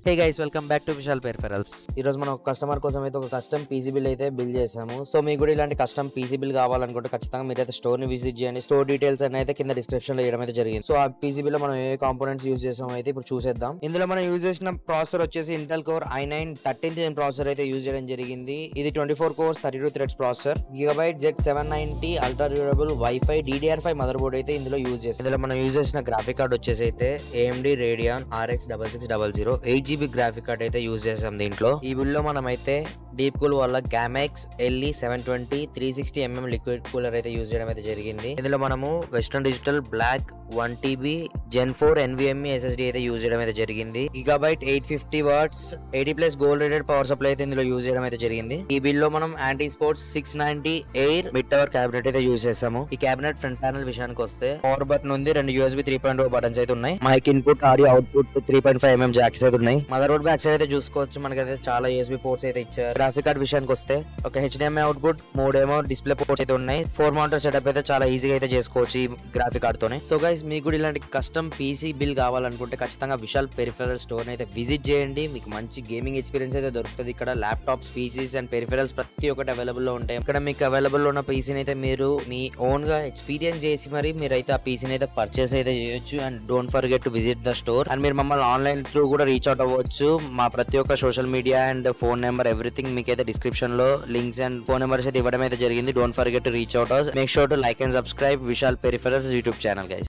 hey guys welcome back to Vishal peripherals ఈ రోజు మనం ఒక కస్టమర్ కోసం అయితే ఒక కస్టమ్ పీసీ బిల్ అయితే బిల్ చేసాము సో మీకు కూడా ఇలాంటి కస్టమ్ పీసీ బిల్ కావాలనుకుంటే ఖచ్చితంగా మీరైతే స్టోర్ ని విజిట్ చేయండి స్టోర్ డీటెయిల్స్ అని అయితే కింద డిస్క్రిప్షన్ లో ఇవ్వడం అయితే జరిగింది సో ఆ పీసీ బిల్ లో మనం ఏ కాంపోనెంట్స్ యూజ్ చేసామో అయితే ఇప్పుడు చూసేద్దాం ఇందులో మనం యూజ్ చేసిన ప్రాసెసర్ వచ్చేసి Intel core i nine thirteen gen processor అయితే యూజ్ చేయడం జరిగింది ఇది twenty four cores thirty two threads processor Gigabyte Z seven ninety ultra durable WiFi DDR five motherboard అయితే ఇందులో యూజ్ చేసి ఇందులో మనం యూజ్ చేసిన గ్రాఫిక్ కార్డ్ వచ్చేసి అయితే AMD Radeon RX double six double zero eight GB graphic card అయితే use చేసాం దీంట్లో ఈ బిల్ లో మనం అయితే డీప్ కూల్ వల్ల Gammaxx LE seven twenty three sixty mm liquid cooler అయితే యూజ్ చేయడం అయితే జరిగింది ఇందులో మనము Western Digital Black one TB gen four NVMe SSD అయితే యూజ్ చేయడం అయితే జరిగింది Gigabyte eight fifty watts eighty plus gold rated power supply అయితే ఇందులో యూజ్ చేయడం అయితే జరిగింది ఈ బిల్ లో మనం Ant Esports six ninety air mid tower cabinet అయితే యూజ్ చేసాము ఈ క్యాబినెట్ ఫ్రంట్ ప్యానల్ విషయానికి వస్తే పవర్ బటన్ ఉంది రెండు యూఎస్బి త్రీ పాయింట్ బటన్స్ అయితే ఉన్నాయి mic input audio output three point five mm jacks అయితే ఉన్నాయి మదర్ బోర్డ్ బ్యాక్ సైడ్ అయితే చూసుకోవచ్చు మనకైతే చాలా యూఎస్బి పోర్ట్స్ అయితే ఇచ్చారు గ్రాఫిక్ కార్డ్ విషయానికి వస్తే ఒక హెచ్డిఎంఐ అవుట్పుట్ మూడేమో డిస్ప్లే పోర్ట్స్ అయితే ఉన్నాయి ఫోర్ మౌంటర్ సెటప్ అయితే చాలా ఈజీగా అయితే చేసుకోవచ్చు ఈ గ్రాఫిక్ కార్డ్ తోనే సో గైస్ మీకు కూడా ఇలాంటి కస్టమ్ పీసీ బిల్ కావాలనుకుంటే ఖచ్చితంగా విశాల్ పెరిఫెరల్ స్టోర్ అయితే విజిట్ చేయండి మీకు మంచి గేమింగ్ ఎక్స్పీరియన్స్ అయితే దొరుకుతుంది ఇక్కడ ల్యాప్టాప్స్ పీసీస్ అండ్ పెరిఫెరల్స్ ప్రతి ఒక్కటి అవైలబుల్ లో ఉంటాయి ఇక్కడ మీకు అవైలబుల్ ఉన్న పీసీని అయితే మీరు మీ ఓన్ గా ఎక్స్పీరియన్స్ చేసి మరి మీరు అయితే ఆ పీసీని అయితే పర్చేస్ అయితే చేయొచ్చు and don't forget to visit the store and మీరు మమ్మల్ని ఆన్లైన్ త్రూ కూడా రీచ్ అవుట్ అవ్వచ్చు మా ప్రతి ఒక్క social media and phone number everything మీకు అయితే డిస్క్రిప్షన్ లో లింక్స్ అండ్ ఫోన్ నెంబర్స్ అయితే ఇవ్వడం అయితే జరిగింది don't forget to reach out make sure to like and subscribe Vishal peripherals YouTube channel guys